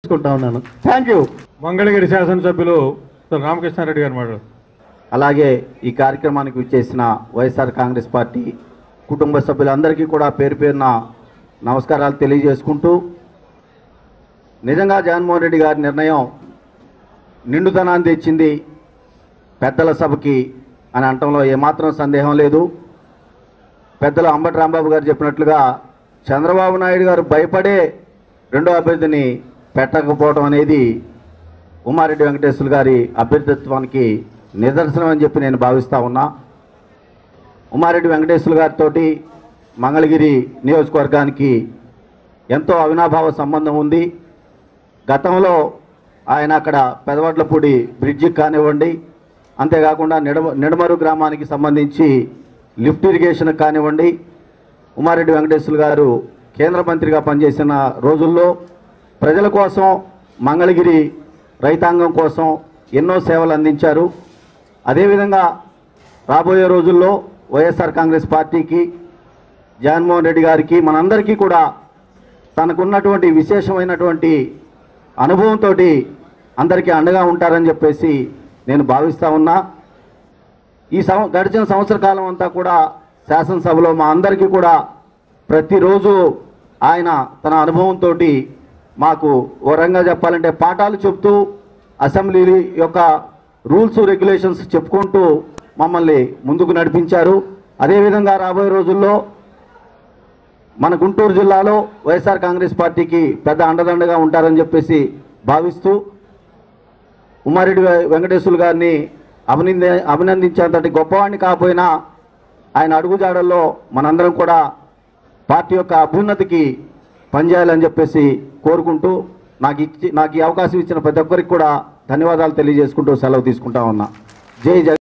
విన్నవించుకుంటా ఉన్నాను thank you Mangalagiri శాసనసభ్యులు శ్రీ రామకృష్ణారెడ్డి గారు మాట్లాడు అలాగే ఈ కార్యక్రమానికి విచ్చేసిన వైఎస్ఆర్ కాంగ్రెస్ పార్టీ కుటుంబ సభ్యులందరికీ కూడా పేరు పేరున నమస్కారాలు తెలియజేసుకుంటూ నిజంగా జగన్మోహన్ రెడ్డి గారి నిర్ణయం నిండుతనాన్ని తెచ్చింది పెద్దల సభకి అని అనటంలో ఏమాత్రం సందేహం లేదు పెద్దలు అంబటి రాంబాబు గారు చెప్పినట్లుగా చంద్రబాబు నాయుడు గారు భయపడే రెండో అభ్యర్థిని పెట్టకపోవడం అనేది ఉమారెడ్డి వెంకటేశ్వర గారి అభ్యర్థిత్వానికి నిదర్శనం అని చెప్పి నేను భావిస్తా ఉన్నా ఉమారెడ్డి వెంకటేశ్వర గారితో మంగళగిరి నియోజకవర్గానికి ఎంతో అవినాభావ సంబంధం ఉంది గతంలో ఆయన అక్కడ పెదవడ్లపూడి బ్రిడ్జికి కానివ్వండి అంతేకాకుండా నిడమ నిడమరు గ్రామానికి సంబంధించి లిఫ్ట్ ఇరిగేషన్ కానివ్వండి ఉమారెడ్డి వెంకటేశ్వర గారు కేంద్ర మంత్రిగా పనిచేసిన రోజుల్లో ప్రజల కోసం మంగళగిరి రైతాంగం కోసం ఎన్నో సేవలు అందించారు అదేవిధంగా రాబోయే రోజుల్లో వైఎస్ఆర్ కాంగ్రెస్ పార్టీకి జగన్మోహన్ రెడ్డి గారికి మనందరికీ కూడా తనకున్నటువంటి విశేషమైనటువంటి అనుభవంతో అందరికీ అండగా ఉంటారని చెప్పేసి నేను భావిస్తా ఉన్నా ఈ సం గడిచిన సంవత్సర కాలం అంతా కూడా శాసనసభలో మా అందరికీ కూడా ప్రతిరోజు ఆయన తన అనుభవంతో మాకు ఓ రంగా చెప్పాలంటే పాఠాలు చెప్తూ అసెంబ్లీ యొక్క రూల్స్ రెగ్యులేషన్స్ చెప్పుకుంటూ మమ్మల్ని ముందుకు నడిపించారు అదేవిధంగా రాబోయే రోజుల్లో మన గుంటూరు జిల్లాలో వైఎస్ఆర్ కాంగ్రెస్ పార్టీకి పెద్ద అండదండగా ఉంటారని చెప్పేసి భావిస్తూ ఉమారెడ్డి వె- వెంకటేశ్వర గారిని అభినంద అభినందించేంతటి గొప్పవాడిని కాకపోయినా ఆయన అడుగుజాడల్లో మనందరం కూడా పార్టీ యొక్క అభ్యున్నతికి పనిచేయాలని చెప్పేసి కోరుకుంటూ నాకు ఇచ్చి నాకు ఈ అవకాశం ఇచ్చిన ప్రతి ఒక్కరికి కూడా ధన్యవాదాలు తెలియజేసుకుంటూ సెలవు తీసుకుంటా ఉన్నా జై జగన్